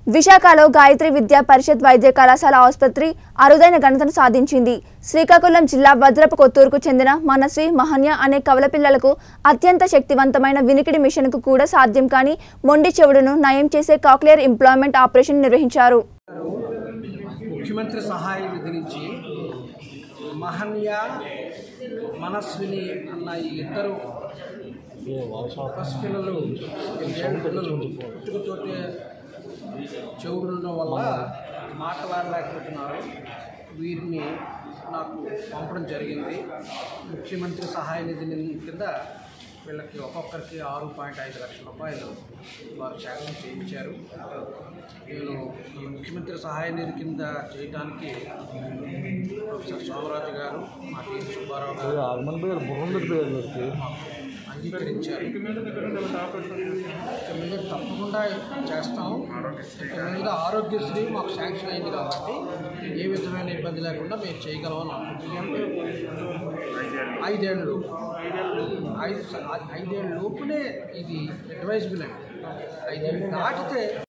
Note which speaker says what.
Speaker 1: విశాఖలో గాయత్రి విద్యా పరిషత్ వైద్య కళాశాల ఆసుపత్రి అరుదైన ఘనతను సాధించింది శ్రీకాకుళం జిల్లా భద్రపు కొత్తూరుకు చెందిన మనశ్రీ మహన్య అనే కవల పిల్లలకు అత్యంత శక్తివంతమైన వినికిడి మిషన్కు కూడా సాధ్యం కాని మొండి చెవుడును నయం చేసే కాక్లియర్ ఇంప్లాయ్మెంట్ ఆపరేషన్ నిర్వహించారు
Speaker 2: ముఖ్యమంత్రి సహాయ నిధి నుంచి మహన్య మనస్విని అన్న ఈ ఇద్దరు పసిపిల్లలు ఎనిమిదేళ్ల పిల్లలు పుట్టుకతోటే చెవుడు ఉండడం వల్ల మాట్లాడలేకపోతున్నారు వీరిని నాకు పంపడం జరిగింది ముఖ్యమంత్రి సహాయ నిధి కింద వీళ్ళకి ఒక్కొక్కరికి ఆరు పాయింట్ ఐదు లక్షల రూపాయలు వారు శాంక్షన్ చేయించారు నేను ఈ ముఖ్యమంత్రి సహాయ నిధి కింద చేయడానికి ప్రొఫెసర్ సోమరాజు గారు మా టీ సుబ్బారావు గారు
Speaker 3: ఆగమన్ పేరు బుర్రం పేరు వీరికి
Speaker 2: అంగీకరించారు ఇక మీద తప్పకుండా చేస్తాం ఇక మీద ఆరోగ్యశ్రీ మాకు శాంక్షన్ అయింది కాబట్టి ఏ విధమైన ఇబ్బంది లేకుండా మేము చేయగలం అని అనుకుంటున్నాం ఐదేళ్ళు ఐదు ఐదేళ్ళ లోపునే ఇది అడ్వైజబుల్ అండి ఐదేళ్ళు దాటితే